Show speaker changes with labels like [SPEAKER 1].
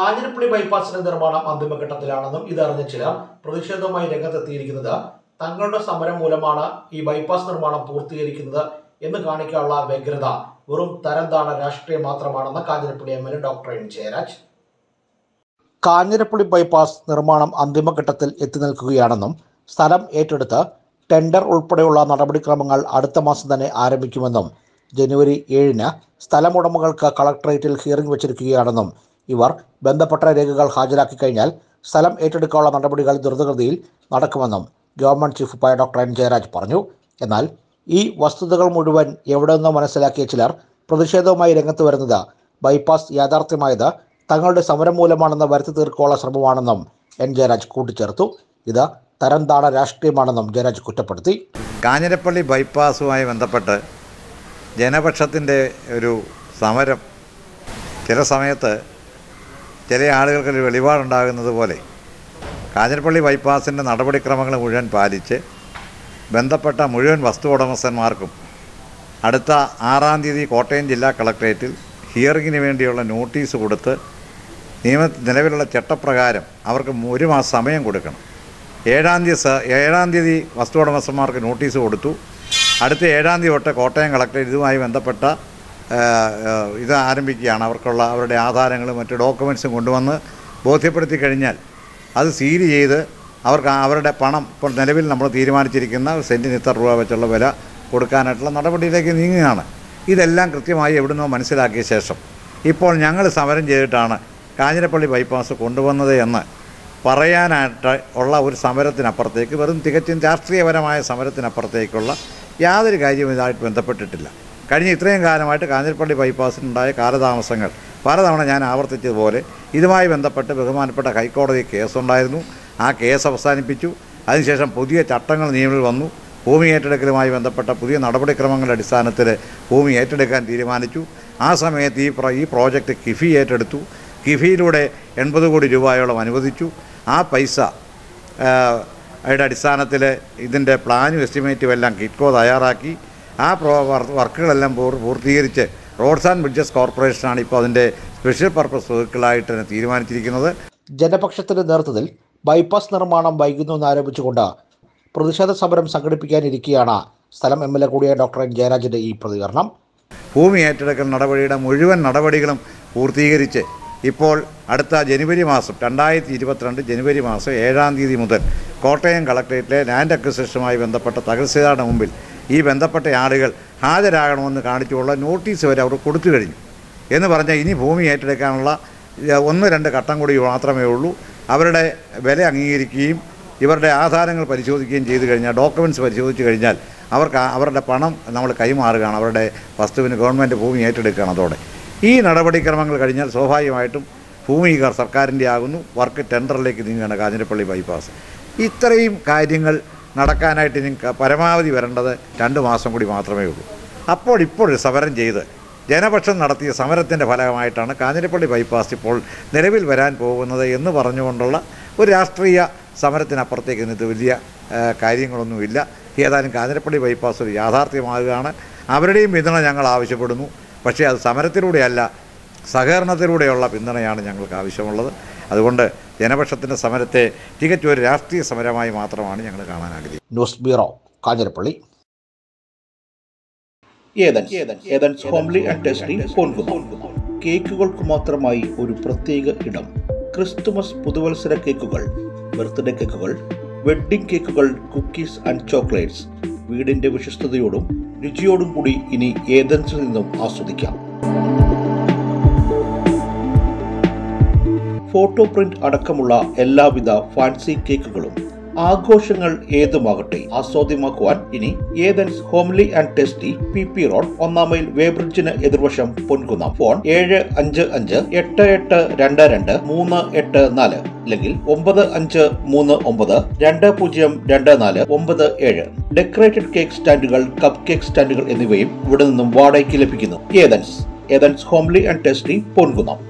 [SPEAKER 1] കാഞ്ഞിരപ്പള്ളി ബൈപ്പാസിന്റെ നിർമ്മാണം അന്തിമഘട്ടത്തിലാണെന്നും ഇതറിഞ്ഞ ചിലർ പ്രതിഷേധവുമായി രംഗത്തെത്തിയിരിക്കുന്നത് തങ്ങളുടെ സമരം മൂലമാണ് ഈ ബൈപ്പാസ് നിർമ്മാണം പൂർത്തീകരിക്കുന്നത് എന്ന് കാണിക്കാനുള്ള വ്യഗ്രത വെറും തരംതാണ രാഷ്ട്രീയം മാത്രമാണെന്ന് Kanjirappally M L A doctor N Jayaraj Kanjirappally bypass നിർമ്മാണം അന്തിമഘട്ടത്തിൽ എത്തി നിൽക്കുകയാണെന്നും സ്ഥലം ഏറ്റെടുത്ത് ടെൻഡർ ഉൾപ്പെടെയുള്ള നടപടിക്രമങ്ങൾ അടുത്ത മാസം തന്നെ ആരംഭിക്കുമെന്നും ജനുവരി ഏഴിന് സ്ഥലമുടമകൾക്ക് കളക്ടറേറ്റിൽ ഹിയറിംഗ് വെച്ചിരിക്കുകയാണെന്നും ഇവർ ബന്ധപ്പെട്ട രേഖകൾ ഹാജരാക്കി കഴിഞ്ഞാൽ സ്ഥലം ഏറ്റെടുക്കാനുള്ള നടപടികൾ ദ്രുതഗതിയിൽ നടക്കുമെന്നും ഗവൺമെന്റ് ചീഫ് ഉപ്പായ ഡോക്ടർ എൻ ജയരാജ് പറഞ്ഞു എന്നാൽ ഈ വസ്തുതകൾ മുഴുവൻ എവിടെ നിന്നോ മനസ്സിലാക്കിയ ചിലർ പ്രതിഷേധവുമായി രംഗത്ത് വരുന്നത് ബൈപ്പാസ് യാഥാർത്ഥ്യമായത് തങ്ങളുടെ സമരം മൂലമാണെന്ന് വരുത്തി തീർക്കാനുള്ള ശ്രമമാണെന്നും എൻ ജയരാജ് കൂട്ടിച്ചേർത്തു ഇത് തരംതാണ രാഷ്ട്രീയമാണെന്നും ജയരാജ് കുറ്റപ്പെടുത്തി
[SPEAKER 2] കാഞ്ഞിരപ്പള്ളി ബൈപ്പാസുമായി ബന്ധപ്പെട്ട് ജനപക്ഷത്തിൻ്റെ ഒരു സമരം ചില സമയത്ത് ചില ആളുകൾക്ക് ഒരു വെളിപാടുണ്ടാകുന്നത് പോലെ കാഞ്ഞിരപ്പള്ളി ബൈപ്പാസിൻ്റെ നടപടിക്രമങ്ങൾ മുഴുവൻ പാലിച്ച് ബന്ധപ്പെട്ട മുഴുവൻ വസ്തു ഉടമസ്ഥന്മാർക്കും അടുത്ത ആറാം തീയതി കോട്ടയം ജില്ലാ കളക്ട്രേറ്റിൽ ഹിയറിങ്ങിന് വേണ്ടിയുള്ള നോട്ടീസ് കൊടുത്ത് നിയമ നിലവിലുള്ള ചട്ടപ്രകാരം അവർക്ക് ഒരു മാസം സമയം കൊടുക്കണം ഏഴാം തീയതി സ- ഏഴാം തീയതി വസ്തു ഉടമസ്ഥന്മാർക്ക് നോട്ടീസ് കൊടുത്തു അടുത്ത ഏഴാം തീയതി തൊട്ട് കോട്ടയം കളക്ടറേറ്റ് ഇതുമായി ബന്ധപ്പെട്ട ആ, ആ, ഇത് ആരംഭിക്കുകയാണ് അവർക്കുള്ള അവരുടെ ആധാരങ്ങളും മറ്റ് ഡോക്യുമെൻറ്റ്സും കൊണ്ടുവന്ന് ബോധ്യപ്പെടുത്തി കഴിഞ്ഞാൽ അത് സീൽ ചെയ്ത് അവർക്ക് അവരുടെ പണം ഇപ്പോൾ നിലവിൽ നമ്മൾ തീരുമാനിച്ചിരിക്കുന്ന സെൻറ്റിന് ഇത്ര രൂപ വെച്ചുള്ള വില കൊടുക്കാനായിട്ടുള്ള നടപടിയിലേക്ക് നീങ്ങുകയാണ് ഇതെല്ലാം കൃത്യമായി എവിടുന്നോ മനസ്സിലാക്കിയ ശേഷം ഇപ്പോൾ ഞങ്ങൾ സമരം ചെയ്തിട്ടാണ് കാഞ്ഞിരപ്പള്ളി ബൈപ്പാസ് കൊണ്ടുവന്നത് എന്ന് പറയാനായിട്ട് ഉള്ള ഒരു സമരത്തിനപ്പുറത്തേക്ക് വെറും തികച്ചും രാഷ്ട്രീയപരമായ സമരത്തിനപ്പുറത്തേക്കുള്ള യാതൊരു കാര്യവും ഇതായിട്ട് ബന്ധപ്പെട്ടിട്ടില്ല കഴിഞ്ഞ ഇത്രയും കാലമായിട്ട് കാഞ്ഞിരപ്പള്ളി ബൈപ്പാസിനുണ്ടായ കാലതാമസങ്ങൾ പലതവണ ഞാൻ ആവർത്തിച്ചതുപോലെ ഇതുമായി ബന്ധപ്പെട്ട് ബഹുമാനപ്പെട്ട ഹൈക്കോടതി കേസുണ്ടായിരുന്നു ആ കേസ് അവസാനിപ്പിച്ചു അതിനുശേഷം പുതിയ ചട്ടങ്ങൾ നിയമത്തിൽ വന്നു ഭൂമി ഏറ്റെടുക്കലുമായി ബന്ധപ്പെട്ട പുതിയ നടപടിക്രമങ്ങളുടെ അടിസ്ഥാനത്തിൽ ഭൂമി ഏറ്റെടുക്കാൻ തീരുമാനിച്ചു ആ സമയത്ത് ഈ പ്രോ ഈ പ്രോജക്റ്റ് കിഫി ഏറ്റെടുത്തു കിഫിയിലൂടെ എൺപത് കോടി രൂപയോളം അനുവദിച്ചു ആ പൈസ ആ, യുടെ അടിസ്ഥാനത്തിൽ ഇതിൻ്റെ പ്ലാനും എസ്റ്റിമേറ്റും എല്ലാം കിറ്റ്കോ തയ്യാറാക്കി ആ പ്രോ വർ- വർക്കുകളെല്ലാം പൂർ പൂർത്തീകരിച്ച് റോഡ്സ് ആൻഡ് ബ്രിഡ്ജസ് കോർപ്പറേഷനാണ് ഇപ്പോൾ അതിൻ്റെ സ്പെഷ്യൽ പർപ്പസ് വെഹിക്കിളായിട്ട് തന്നെ തീരുമാനിച്ചിരിക്കുന്നത്
[SPEAKER 1] ജനപക്ഷത്തിന്റെ നേതൃത്വത്തിൽ ബൈപ്പാസ് നിർമ്മാണം വൈകുന്നു എന്നാരോപിച്ചുകൊണ്ട് പ്രതിഷേധ സമരം സംഘടിപ്പിക്കാനിരിക്കെയാണ് സ്ഥലം എം എൽ എ കൂടിയ ഡോക്ടർ എൻ ജയരാജന്റെ ഈ പ്രതികരണം
[SPEAKER 2] ഭൂമി ഏറ്റെടുക്കൽ നടപടിയുടെ മുഴുവൻ നടപടികളും പൂർത്തീകരിച്ച് ഇപ്പോൾ അടുത്ത ജനുവരി മാസം രണ്ടായിരത്തി ഇരുപത്തിരണ്ട് ജനുവരി മാസം ഏഴാം തീയതി മുതൽ കോട്ടയം കളക്ട്രേറ്റിലെ ലാൻഡ് അക്വിസിഷനുമായി ബന്ധപ്പെട്ട തഹസിൽദാരുടെ മുമ്പിൽ ഈ ബന്ധപ്പെട്ട ആളുകൾ ഹാജരാകണമെന്ന് കാണിച്ചുള്ള നോട്ടീസ് വരെ അവർ കൊടുത്തു കഴിഞ്ഞു എന്ന് പറഞ്ഞാൽ ഇനി ഭൂമി ഏറ്റെടുക്കാനുള്ള ഏഹ്, ഒന്ന് രണ്ട് ഘട്ടം കൂടി മാത്രമേ ഉള്ളൂ അവരുടെ വില അംഗീകരിക്കുകയും ഇവരുടെ ആധാരങ്ങൾ പരിശോധിക്കുകയും ചെയ്തു കഴിഞ്ഞാൽ ഡോക്യുമെൻറ്റ്സ് പരിശോധിച്ച് കഴിഞ്ഞാൽ അവർക്ക് ആ- അവരുടെ പണം നമ്മൾ കൈമാറുകയാണ് അവരുടെ വസ്തുവിന് ഗവൺമെൻറ് ഭൂമി ഏറ്റെടുക്കുകയാണ് അതോടെ ഈ നടപടിക്രമങ്ങൾ കഴിഞ്ഞാൽ സ്വാഭാവികമായിട്ടും ഭൂമി ക- സർക്കാരിൻ്റെ ആകുന്നു വർക്ക് ടെൻഡറിലേക്ക് നീങ്ങുകയാണ് കാഞ്ഞിരപ്പള്ളി ബൈപ്പാസ് ഇത്രയും കാര്യങ്ങൾ നടക്കാനായിട്ട് ഇനി ക- പരമാവധി വരേണ്ടത് രണ്ട് മാസം കൂടി മാത്രമേ ഉള്ളൂ അപ്പോൾ ഇപ്പോൾ സമരം ചെയ്ത് ജനപക്ഷം നടത്തിയ സമരത്തിൻ്റെ ഫലമായിട്ടാണ് കാഞ്ഞിരപ്പള്ളി ബൈപ്പാസ് ഇപ്പോൾ നിലവിൽ വരാൻ പോകുന്നത് എന്ന് പറഞ്ഞുകൊണ്ടുള്ള ഒരു രാഷ്ട്രീയ സമരത്തിനപ്പുറത്തേക്ക് ഇന്നത്തെ വലിയ ആ, കാര്യങ്ങളൊന്നുമില്ല ഏതായാലും കാഞ്ഞിരപ്പള്ളി ബൈപ്പാസ് ഒരു യാഥാർത്ഥ്യമാകുകയാണ് അവരുടെയും പിന്തുണ ഞങ്ങൾ ആവശ്യപ്പെടുന്നു പക്ഷേ അത് സമരത്തിലൂടെയല്ല സഹകരണത്തിലൂടെയുള്ള പിന്തുണയാണ് ഞങ്ങൾക്ക് ആവശ്യമുള്ളത് അതുകൊണ്ട് ജനപക്ഷത്തിൻ്റെ സമരത്തെ തികച്ചും ഒരു രാഷ്ട്രീയ സമരമായി മാത്രമാണ് ഞങ്ങൾ കാണാൻ ആഗ്രഹിക്കുന്നത്
[SPEAKER 1] news bureau Kanjirappally Athens Athens homely and tasty Ponkunnam കേക്കുകൾക്ക് മാത്രമായി ഒരു പ്രത്യേക ഇടം ക്രിസ്തുമസ് പുതുവത്സര കേക്കുകൾ ബർത്ത്ഡേ കേക്കുകൾ വെഡ്ഡിംഗ് കേക്കുകൾ കുക്കീസ് ആൻഡ് ചോക്ലേറ്റ്സ് വീടിന്റെ വിശ്വസ്തയോടും രുചിയോടും കൂടി ഇനി ഏതൻസിൽ നിന്നും ആസ്വദിക്കാം ഫോട്ടോ പ്രിന്റ് അടക്കമുള്ള എല്ലാവിധ ഫാൻസി കേക്കുകളും ആഘോഷങ്ങൾ ഏതുമാകട്ടെ ആസ്വാദ്യമാക്കുവാൻ ഇനി Athens homely and tasty P P road ഒന്നാം മൈൽ വേബ്രിഡ്ജിന് എതിർവശം പൊൻകുന്നം ഫോൺ ഏഴ് അഞ്ച് അഞ്ച് എട്ട് എട്ട് രണ്ട് രണ്ട് മൂന്ന് എട്ട് നാല് അല്ലെങ്കിൽ ഒമ്പത് അഞ്ച് മൂന്ന് ഒമ്പത് രണ്ട് പൂജ്യം രണ്ട് നാല് ഒമ്പത് ഏഴ് ഡെക്കറേറ്റഡ് കേക്ക് സ്റ്റാൻഡുകൾ കപ്പ് കേക്ക് സ്റ്റാൻഡുകൾ എന്നിവയും ഇവിടെ നിന്നും വാടകയ്ക്ക് ലഭിക്കുന്നു Athens Athens homely and tasty Ponkunnam